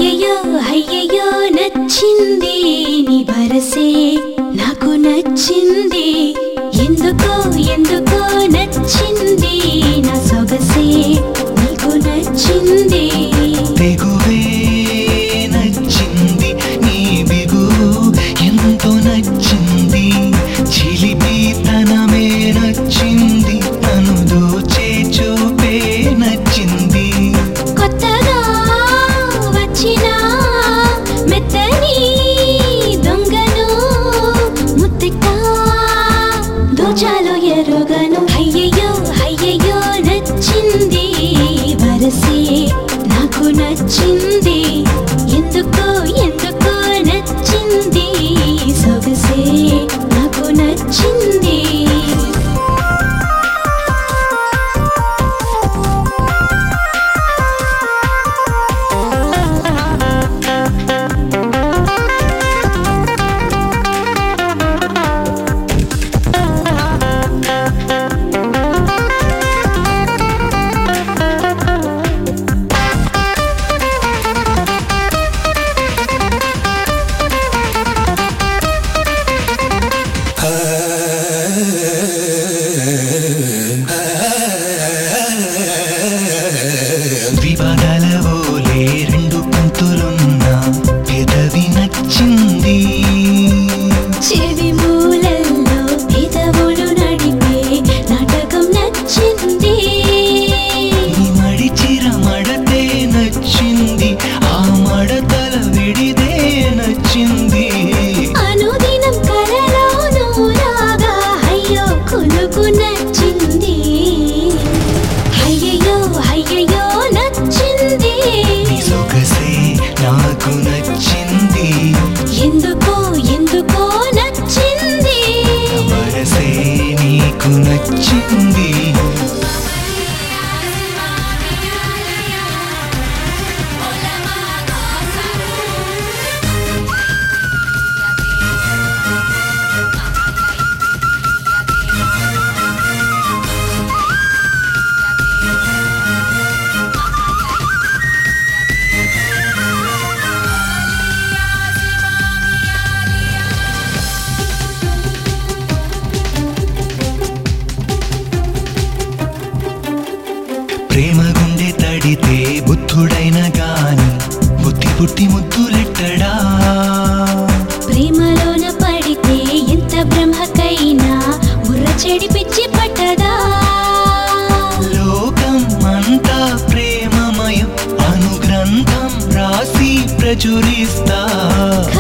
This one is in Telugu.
అయ్యయ్యో అయ్యయ్యో నచ్చింది నీ వరసే నాకు నచ్చింది ఎందుకో ఎందుకో నచ్చింది నా సొగసే నీకు నచ్చింది తెగువే నచ్చింది నీ బిగు ఎంతో నచ్చింది చిలిపితనమే నచ్చింది నన్ను దోచే చూపే నచ్చింది కొత్తగా వచ్చిన మెత్తని దొంగను ముత్తెక్క దోచాలో ఎరుగను అయ్యయ్యో అయ్యయ్యో నచ్చింది వరసే నాకు నచ్చింది ఎందుకో ఎందుకో నచ్చింది సొగసే నాకు నచ్చింది వివాదాల ఓలే రెండు పంతులున్న పెదవి నచ్చింది చెవి మూలల్లో పెదవులు నడిపే నాటకం నచ్చింది నీ మడిచిర మడతే నచ్చింది ఆ మడతల విడిదే నచ్చింది అనుదినం కలలోనూ రాగా అయ్యో కొనుకు నచ్చింది అయ్యయ్యో అయ్యయ్యో నచ్చింది నీ సొగసే నాకు నచ్చింది ఎందుకో ఎందుకో నచ్చింది వరసే నీకు నచ్చింది ప్రేమ గుండె తడితే బుద్ధుడైన గాని బుద్ధి పుట్టి ముద్దులెట్టడా ప్రేమలోన పడితే ఎంత బ్రహ్మకైనా బుర్ర చెడి పిచ్చి పట్టదా లోకం అంతా ప్రేమమయం అనుగ్రంథం రాసి ప్రచురిస్తా